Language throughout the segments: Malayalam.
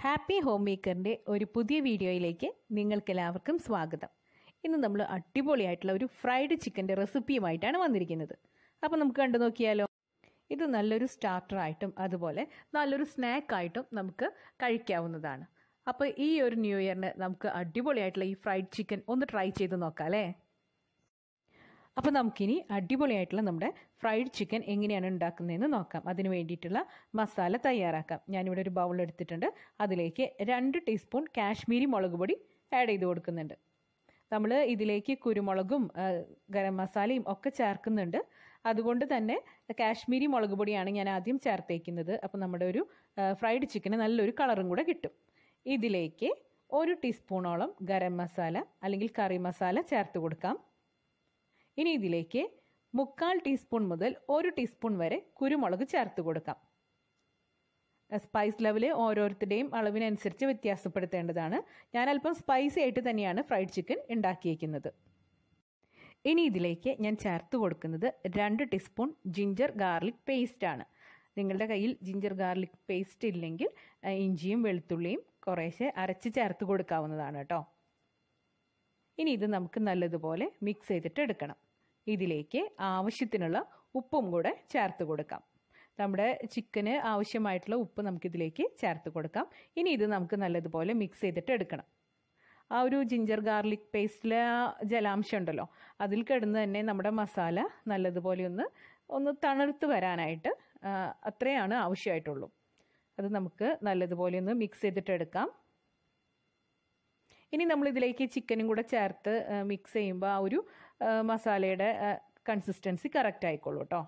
ഹാപ്പി ഹോം മേക്കറിൻ്റെ ഒരു പുതിയ വീഡിയോയിലേക്ക് നിങ്ങൾക്കെല്ലാവർക്കും സ്വാഗതം ഇന്ന് നമ്മൾ അടിപൊളിയായിട്ടുള്ള ഒരു ഫ്രൈഡ് ചിക്കൻ്റെ റെസിപ്പിയുമായിട്ടാണ് വന്നിരിക്കുന്നത് അപ്പോൾ നമുക്ക് കണ്ടു നോക്കിയാലോ ഇത് നല്ലൊരു സ്റ്റാർട്ടറായിട്ടും അതുപോലെ നല്ലൊരു സ്നാക്കായിട്ടും നമുക്ക് കഴിക്കാവുന്നതാണ് അപ്പോൾ ഈ ഒരു ന്യൂ ഇയറിന് നമുക്ക് അടിപൊളിയായിട്ടുള്ള ഈ ഫ്രൈഡ് ചിക്കൻ ഒന്ന് ട്രൈ ചെയ്ത് നോക്കാം അല്ലേ അപ്പോൾ നമുക്കിനി അടിപൊളിയായിട്ടുള്ള നമ്മുടെ ഫ്രൈഡ് ചിക്കൻ എങ്ങനെയാണ് ഉണ്ടാക്കുന്നതെന്ന് നോക്കാം അതിന് വേണ്ടിയിട്ടുള്ള മസാല തയ്യാറാക്കാം ഞാനിവിടെ ഒരു ബൗൾ എടുത്തിട്ടുണ്ട് അതിലേക്ക് രണ്ട് ടീസ്പൂൺ കാശ്മീരി മുളക് പൊടി ആഡ് ചെയ്ത് കൊടുക്കുന്നുണ്ട് നമ്മൾ ഇതിലേക്ക് കുരുമുളകും ഗരം മസാലയും ഒക്കെ ചേർക്കുന്നുണ്ട് അതുകൊണ്ട് തന്നെ കാശ്മീരി മുളക് പൊടിയാണ് ഞാൻ ആദ്യം ചേർത്തേക്കുന്നത് അപ്പോൾ നമ്മുടെ ഒരു ഫ്രൈഡ് ചിക്കന് നല്ലൊരു കളറും കൂടെ കിട്ടും ഇതിലേക്ക് ഒരു ടീസ്പൂണോളം ഗരം മസാല അല്ലെങ്കിൽ കറി മസാല ചേർത്ത് കൊടുക്കാം ഇനി ഇതിലേക്ക് മുക്കാൽ ടീസ്പൂൺ മുതൽ ഒരു ടീസ്പൂൺ വരെ കുരുമുളക് ചേർത്ത് കൊടുക്കാം സ്പൈസ് ലെവൽ ഓരോരുത്തരുടെയും അളവിനനുസരിച്ച് വ്യത്യാസപ്പെടുത്തേണ്ടതാണ് ഞാൻ അല്പം സ്പൈസി ആയിട്ട് തന്നെയാണ് ഫ്രൈഡ് ചിക്കൻ ഉണ്ടാക്കിയേക്കുന്നത് ഇനി ഇതിലേക്ക് ഞാൻ ചേർത്ത് കൊടുക്കുന്നത് രണ്ട് ടീസ്പൂൺ ജിഞ്ചർ ഗാർലിക് പേസ്റ്റ് ആണ് നിങ്ങളുടെ കയ്യിൽ ജിഞ്ചർ ഗാർലിക് പേസ്റ്റ് ഇല്ലെങ്കിൽ ഇഞ്ചിയും വെളുത്തുള്ളിയും കുറേശ്ശെ അരച്ച് ചേർത്ത് കൊടുക്കാവുന്നതാണ് കേട്ടോ ഇനി ഇത് നമുക്ക് നല്ലതുപോലെ മിക്സ് ചെയ്തിട്ട് എടുക്കണം ഇതിലേക്ക് ആവശ്യത്തിനുള്ള ഉപ്പും കൂടെ ചേർത്ത് കൊടുക്കാം നമ്മുടെ ചിക്കന് ആവശ്യമായിട്ടുള്ള ഉപ്പ് നമുക്കിതിലേക്ക് ചേർത്ത് കൊടുക്കാം ഇനി ഇത് നമുക്ക് നല്ലതുപോലെ മിക്സ് ചെയ്തിട്ട് എടുക്കണം ആ ഒരു ജിഞ്ചർ ഗാർലിക് പേസ്റ്റിലെ ആ ജലാംശം ഉണ്ടല്ലോ അതിൽ കിടന്ന് തന്നെ നമ്മുടെ മസാല നല്ലതുപോലെ ഒന്ന് ഒന്ന് തണുത്ത് വരാനായിട്ട് അത്രയാണ് ആവശ്യമായിട്ടുള്ളൂ അത് നമുക്ക് നല്ലതുപോലെ ഒന്ന് മിക്സ് ചെയ്തിട്ട് എടുക്കാം ഇനി നമ്മൾ ഇതിലേക്ക് ചിക്കനും കൂടെ ചേർത്ത് മിക്സ് ചെയ്യുമ്പോൾ ആ ഒരു മസാലയുടെ കൺസിസ്റ്റൻസി കറക്റ്റ് ആയിക്കോളൂ കേട്ടോ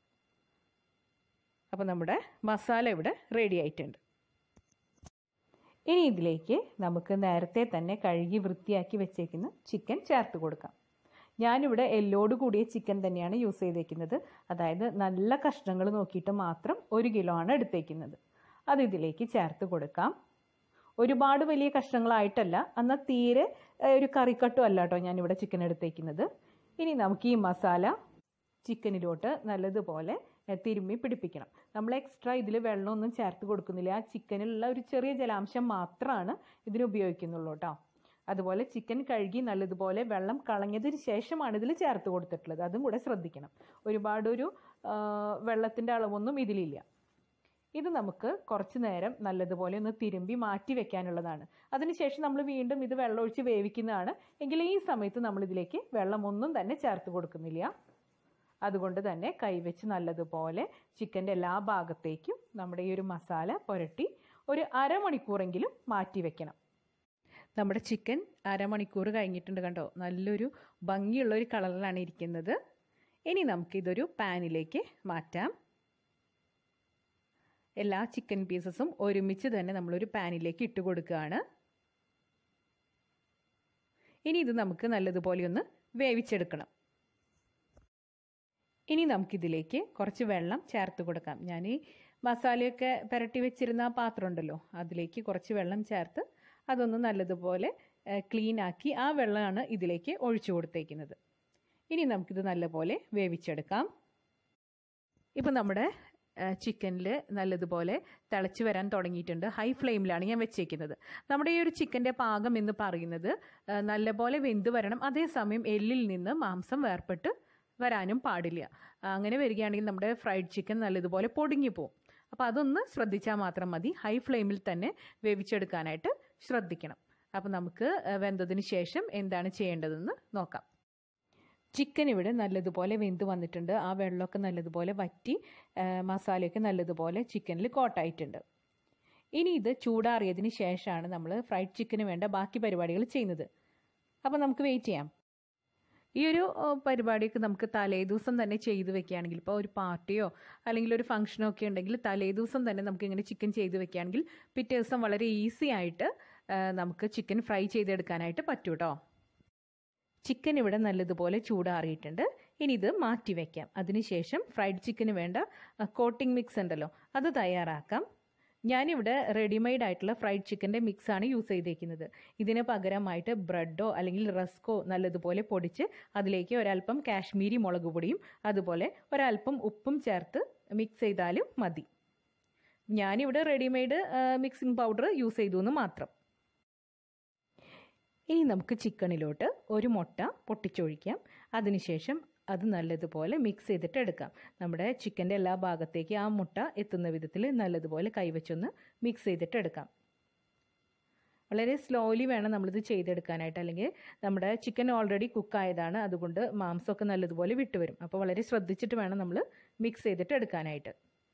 അപ്പോൾ നമ്മുടെ മസാല ഇവിടെ റെഡി ആയിട്ടുണ്ട് ഇനി ഇതിലേക്ക് നമുക്ക് നേരത്തെ തന്നെ കഴുകി വൃത്തിയാക്കി വെച്ചേക്കുന്ന ചിക്കൻ ചേർത്ത് കൊടുക്കാം ഞാനിവിടെ എല്ലോട് കൂടിയ ചിക്കൻ തന്നെയാണ് യൂസ് ചെയ്തേക്കുന്നത് അതായത് നല്ല കഷ്ണങ്ങൾ നോക്കിയിട്ട് മാത്രം ഒരു കിലോ ആണ് എടുത്തേക്കുന്നത് അത് ഇതിലേക്ക് ചേർത്ത് കൊടുക്കാം ഒരുപാട് വലിയ കഷ്ണങ്ങളായിട്ടല്ല എന്നാൽ തീരെ ഒരു കറിക്കട്ടും അല്ല കേട്ടോ ഞാനിവിടെ ചിക്കൻ എടുത്തേക്കുന്നത് ഇനി നമുക്ക് ഈ മസാല ചിക്കനിലോട്ട് നല്ലതുപോലെ തിരുമ്മി പിടിപ്പിക്കണം നമ്മൾ എക്സ്ട്രാ ഇതിൽ വെള്ളമൊന്നും ചേർത്ത് കൊടുക്കുന്നില്ല ആ ചിക്കനിലുള്ള ഒരു ചെറിയ ജലാംശം മാത്രമാണ് ഇതിന് ഉപയോഗിക്കുന്നുള്ളൂ കേട്ടോ അതുപോലെ ചിക്കൻ കഴുകി നല്ലതുപോലെ വെള്ളം കളഞ്ഞതിന് ശേഷമാണ് ഇതിൽ ചേർത്ത് കൊടുത്തിട്ടുള്ളത് അതും കൂടെ ശ്രദ്ധിക്കണം ഒരുപാട് ഒരു വെള്ളത്തിൻ്റെ അളവൊന്നും ഇതിലില്ല ഇത് നമുക്ക് കുറച്ച് നേരം നല്ലതുപോലെ ഒന്ന് തിരുമ്പി മാറ്റി വെക്കാനുള്ളതാണ് അതിനുശേഷം നമ്മൾ വീണ്ടും ഇത് വെള്ളമൊഴിച്ച് വേവിക്കുന്നതാണ് എങ്കിൽ ഈ സമയത്ത് നമ്മൾ ഇതിലേക്ക് വെള്ളമൊന്നും തന്നെ ചേർത്ത് കൊടുക്കുന്നില്ല അതുകൊണ്ട് തന്നെ കൈവച്ച് നല്ലതുപോലെ ചിക്കൻ്റെ എല്ലാ ഭാഗത്തേക്കും നമ്മുടെ ഈ ഒരു മസാല പുരട്ടി ഒരു അരമണിക്കൂറെങ്കിലും മാറ്റി വെക്കണം നമ്മുടെ ചിക്കൻ അരമണിക്കൂർ കഴിഞ്ഞിട്ടുണ്ട് കണ്ടോ നല്ലൊരു ഭംഗിയുള്ള ഒരു കളറിലാണ് ഇരിക്കുന്നത് ഇനി നമുക്കിതൊരു പാനിലേക്ക് മാറ്റാം എല്ലാ ചിക്കൻ പീസസും ഒരുമിച്ച് തന്നെ നമ്മളൊരു പാനിലേക്ക് ഇട്ട് കൊടുക്കുകയാണ് ഇനി ഇത് നമുക്ക് നല്ലതുപോലെ ഒന്ന് വേവിച്ചെടുക്കണം ഇനി നമുക്കിതിലേക്ക് കുറച്ച് വെള്ളം ചേർത്ത് കൊടുക്കാം ഞാൻ ഈ മസാലയൊക്കെ പുരട്ടി വെച്ചിരുന്ന ആ പാത്രം ഉണ്ടല്ലോ അതിലേക്ക് കുറച്ച് വെള്ളം ചേർത്ത് അതൊന്ന് നല്ലതുപോലെ ക്ലീൻ ആക്കി ആ വെള്ളമാണ് ഇതിലേക്ക് ഒഴിച്ചു കൊടുത്തേക്കുന്നത് ഇനി നമുക്കിത് നല്ലപോലെ വേവിച്ചെടുക്കാം ഇപ്പം നമ്മുടെ ചിക്കനിൽ നല്ലതുപോലെ തിളച്ച് വരാൻ തുടങ്ങിയിട്ടുണ്ട് ഹൈ ഫ്ലെയിമിലാണ് ഞാൻ വെച്ചേക്കുന്നത് നമ്മുടെ ഈ ഒരു ചിക്കൻ്റെ പാകം എന്ന് പറയുന്നത് നല്ലപോലെ വെന്ത് വരണം അതേസമയം എല്ലിൽ നിന്ന് മാംസം വേർപെട്ട് വരാനും പാടില്ല അങ്ങനെ വരികയാണെങ്കിൽ നമ്മുടെ ഫ്രൈഡ് ചിക്കൻ നല്ലതുപോലെ പൊടിഞ്ഞു പോകും അപ്പോൾ അതൊന്ന് ശ്രദ്ധിച്ചാൽ മാത്രം മതി ഹൈ ഫ്ലെയിമിൽ തന്നെ വേവിച്ചെടുക്കാനായിട്ട് ശ്രദ്ധിക്കണം അപ്പോൾ നമുക്ക് വെന്തതിന് ശേഷം എന്താണ് ചെയ്യേണ്ടതെന്ന് നോക്കാം ചിക്കൻ ഇവിടെ നല്ലതുപോലെ വെന്ത് വന്നിട്ടുണ്ട് ആ വെള്ളമൊക്കെ നല്ലതുപോലെ വറ്റി മസാലയൊക്കെ നല്ലതുപോലെ ചിക്കനിൽ കോട്ടായിട്ടുണ്ട് ഇനി ഇത് ചൂടാറിയതിന് ശേഷമാണ് നമ്മൾ ഫ്രൈഡ് ചിക്കന് വേണ്ട ബാക്കി പരിപാടികൾ ചെയ്യുന്നത് അപ്പോൾ നമുക്ക് വെയിറ്റ് ചെയ്യാം ഈ ഒരു പരിപാടിയൊക്കെ നമുക്ക് തലേ ദിവസം തന്നെ ചെയ്തു വെക്കുകയാണെങ്കിൽ ഇപ്പോൾ ഒരു പാർട്ടിയോ അല്ലെങ്കിൽ ഒരു ഫംഗ്ഷനോ ഒക്കെ ഉണ്ടെങ്കിൽ തലേ ദിവസം തന്നെ നമുക്ക് ഇങ്ങനെ ചിക്കൻ ചെയ്ത് വെക്കുകയാണെങ്കിൽ പിറ്റേ ദിവസം വളരെ ഈസി ആയിട്ട് നമുക്ക് ചിക്കൻ ഫ്രൈ ചെയ്തെടുക്കാനായിട്ട് പറ്റൂ കേട്ടോ ചിക്കൻ ഇവിടെ നല്ലതുപോലെ ചൂടാറിയിട്ടുണ്ട് ഇനി ഇത് മാറ്റി വയ്ക്കാം അതിനുശേഷം ഫ്രൈഡ് ചിക്കന് വേണ്ട കോട്ടിംഗ് മിക്സ് ഉണ്ടല്ലോ അത് തയ്യാറാക്കാം ഞാനിവിടെ റെഡിമെയ്ഡ് ആയിട്ടുള്ള ഫ്രൈഡ് ചിക്കൻ്റെ മിക്സാണ് യൂസ് ചെയ്തേക്കുന്നത് ഇതിന് പകരമായിട്ട് ബ്രെഡോ അല്ലെങ്കിൽ റസ്കോ നല്ലതുപോലെ പൊടിച്ച് അതിലേക്ക് ഒരല്പം കാശ്മീരി മുളക് പൊടിയും അതുപോലെ ഒരല്പം ഉപ്പും ചേർത്ത് മിക്സ് ചെയ്താലും മതി ഞാനിവിടെ റെഡിമെയ്ഡ് മിക്സിംഗ് പൗഡർ യൂസ് ചെയ്തു എന്ന് മാത്രം ഇനി നമുക്ക് ചിക്കനിലോട്ട് ഒരു മുട്ട പൊട്ടിച്ചൊഴിക്കാം അതിനുശേഷം അത് നല്ലതുപോലെ മിക്സ് ചെയ്തിട്ട് എടുക്കാം നമ്മുടെ ചിക്കൻ്റെ എല്ലാ ഭാഗത്തേക്ക് ആ മുട്ട എത്തുന്ന വിധത്തിൽ നല്ലതുപോലെ കൈവച്ചൊന്ന് മിക്സ് ചെയ്തിട്ട് എടുക്കാം വളരെ സ്ലോലി വേണം നമ്മളിത് ചെയ്തെടുക്കാനായിട്ട് അല്ലെങ്കിൽ നമ്മുടെ ചിക്കൻ ഓൾറെഡി കുക്കായതാണ് അതുകൊണ്ട് മാംസമൊക്കെ നല്ലതുപോലെ വിട്ടുവരും അപ്പോൾ വളരെ ശ്രദ്ധിച്ചിട്ട് വേണം നമ്മൾ മിക്സ് ചെയ്തിട്ട് എടുക്കാനായിട്ട്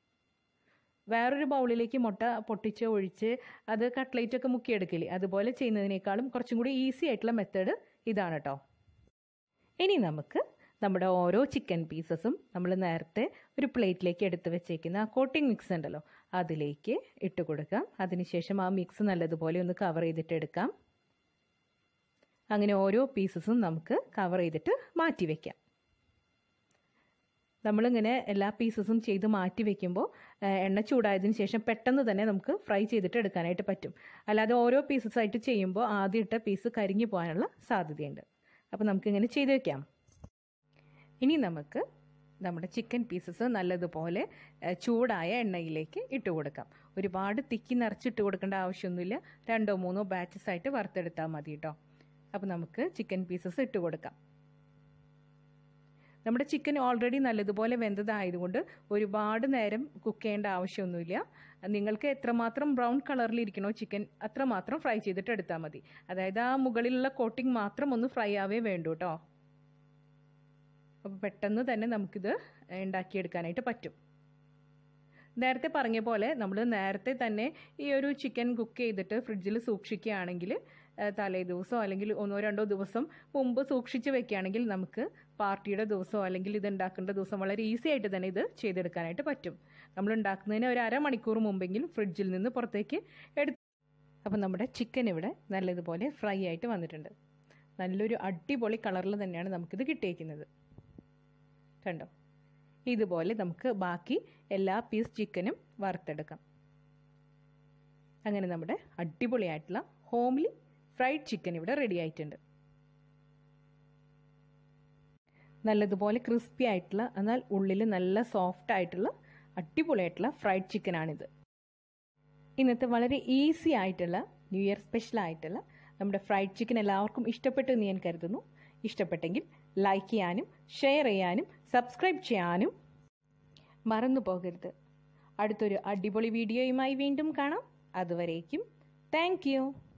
വേറൊരു ബൗളിലേക്ക് മുട്ട പൊട്ടിച്ച് ഒഴിച്ച് അത് കട്ട്ലേറ്റ് ഒക്കെ മുക്കിയെടുക്കില്ലേ അതുപോലെ ചെയ്യുന്നതിനേക്കാളും കുറച്ചും കൂടി ഈസി ആയിട്ടുള്ള മെത്തേഡ് ഇതാണ് കേട്ടോ ഇനി നമുക്ക് നമ്മുടെ ഓരോ ചിക്കൻ പീസസും നമ്മൾ നേരത്തെ ഒരു പ്ലേറ്റിലേക്ക് എടുത്ത് വെച്ചേക്കുന്ന ആ കോട്ടിംഗ് മിക്സ് ഉണ്ടല്ലോ അതിലേക്ക് ഇട്ട് കൊടുക്കാം അതിനുശേഷം ആ മിക്സ് നല്ലതുപോലെ ഒന്ന് കവർ ചെയ്തിട്ട് എടുക്കാം അങ്ങനെ ഓരോ പീസസും നമുക്ക് കവർ ചെയ്തിട്ട് മാറ്റി വയ്ക്കാം നമ്മളിങ്ങനെ എല്ലാ പീസസും ചെയ്ത് മാറ്റി വെക്കുമ്പോൾ എണ്ണ ചൂടായതിന് ശേഷം പെട്ടെന്ന് തന്നെ നമുക്ക് ഫ്രൈ ചെയ്തിട്ട് എടുക്കാനായിട്ട് പറ്റും അല്ലാതെ ഓരോ പീസസ് ആയിട്ട് ചെയ്യുമ്പോൾ ആദ്യം ഇട്ട പീസ് കരിഞ്ഞു പോകാനുള്ള സാധ്യതയുണ്ട് അപ്പോൾ നമുക്കിങ്ങനെ ചെയ്ത് വെക്കാം ഇനി നമുക്ക് നമ്മുടെ ചിക്കൻ പീസസ് നല്ലതുപോലെ ചൂടായ എണ്ണയിലേക്ക് ഇട്ട് കൊടുക്കാം ഒരുപാട് തിക്കി നിറച്ചിട്ട് കൊടുക്കേണ്ട ആവശ്യമൊന്നുമില്ല രണ്ടോ മൂന്നോ ബാച്ചസ് ആയിട്ട് വറുത്തെടുത്താൽ മതി കേട്ടോ അപ്പോൾ നമുക്ക് ചിക്കൻ പീസസ് ഇട്ട് കൊടുക്കാം നമ്മുടെ ചിക്കൻ ഓൾറെഡി നല്ലതുപോലെ വെന്തതായതുകൊണ്ട് ഒരുപാട് നേരം കുക്ക് ചെയ്യേണ്ട ആവശ്യമൊന്നുമില്ല നിങ്ങൾക്ക് എത്രമാത്രം ബ്രൗൺ കളറിൽ ഇരിക്കണോ ചിക്കൻ അത്രമാത്രം ഫ്രൈ ചെയ്തിട്ട് എടുത്താൽ മതി അതായത് ആ മുകളിലുള്ള കോട്ടിംഗ് മാത്രം ഒന്ന് ഫ്രൈ ആവേ വേണ്ടൂ കേട്ടോ അപ്പോൾ പെട്ടെന്ന് തന്നെ നമുക്കിത് ഉണ്ടാക്കിയെടുക്കാനായിട്ട് പറ്റും നേരത്തെ പറഞ്ഞ പോലെ നമ്മൾ നേരത്തെ തന്നെ ഈ ഒരു ചിക്കൻ കുക്ക് ചെയ്തിട്ട് ഫ്രിഡ്ജിൽ സൂക്ഷിക്കുകയാണെങ്കിൽ തലേ ദിവസമോ അല്ലെങ്കിൽ ഒന്നോ രണ്ടോ ദിവസം മുമ്പ് സൂക്ഷിച്ച് വെക്കുകയാണെങ്കിൽ നമുക്ക് പാർട്ടിയുടെ ദിവസമോ അല്ലെങ്കിൽ ഇത് ഉണ്ടാക്കേണ്ട ദിവസം വളരെ ഈസി ആയിട്ട് തന്നെ ഇത് ചെയ്തെടുക്കാനായിട്ട് പറ്റും നമ്മൾ ഉണ്ടാക്കുന്നതിന് ഒരു അരമണിക്കൂർ മുമ്പെങ്കിലും ഫ്രിഡ്ജിൽ നിന്ന് പുറത്തേക്ക് എടുത്ത് അപ്പം നമ്മുടെ ചിക്കൻ ഇവിടെ നല്ലതുപോലെ ഫ്രൈ ആയിട്ട് വന്നിട്ടുണ്ട് നല്ലൊരു അടിപൊളി കളറിൽ തന്നെയാണ് നമുക്കിത് കിട്ടിയേക്കുന്നത് കണ്ടോ ഇതുപോലെ നമുക്ക് ബാക്കി എല്ലാ പീസ് ചിക്കനും വറുത്തെടുക്കാം അങ്ങനെ നമ്മുടെ അടിപൊളിയായിട്ടുള്ള ഹോംലി ഫ്രൈഡ് ചിക്കൻ ഇവിടെ റെഡി ആയിട്ടുണ്ട് നല്ലതുപോലെ ക്രിസ്പി ആയിട്ടുള്ള എന്നാൽ ഉള്ളിൽ നല്ല സോഫ്റ്റ് ആയിട്ടുള്ള അടിപൊളിയായിട്ടുള്ള ഫ്രൈഡ് ചിക്കനാണിത് ഇന്നത്തെ വളരെ ഈസി ആയിട്ടുള്ള ന്യൂ ഇയർ സ്പെഷ്യൽ ആയിട്ടുള്ള നമ്മുടെ ഫ്രൈഡ് ചിക്കൻ എല്ലാവർക്കും ഇഷ്ടപ്പെട്ടു എന്ന് ഞാൻ കരുതുന്നു ഇഷ്ടപ്പെട്ടെങ്കിൽ ലൈക്ക് ചെയ്യാനും ഷെയർ ചെയ്യാനും സബ്സ്ക്രൈബ് ചെയ്യാനും മറന്നു പോകരുത് അടുത്തൊരു അടിപൊളി വീഡിയോയുമായി വീണ്ടും കാണാം അതുവരേക്കും താങ്ക്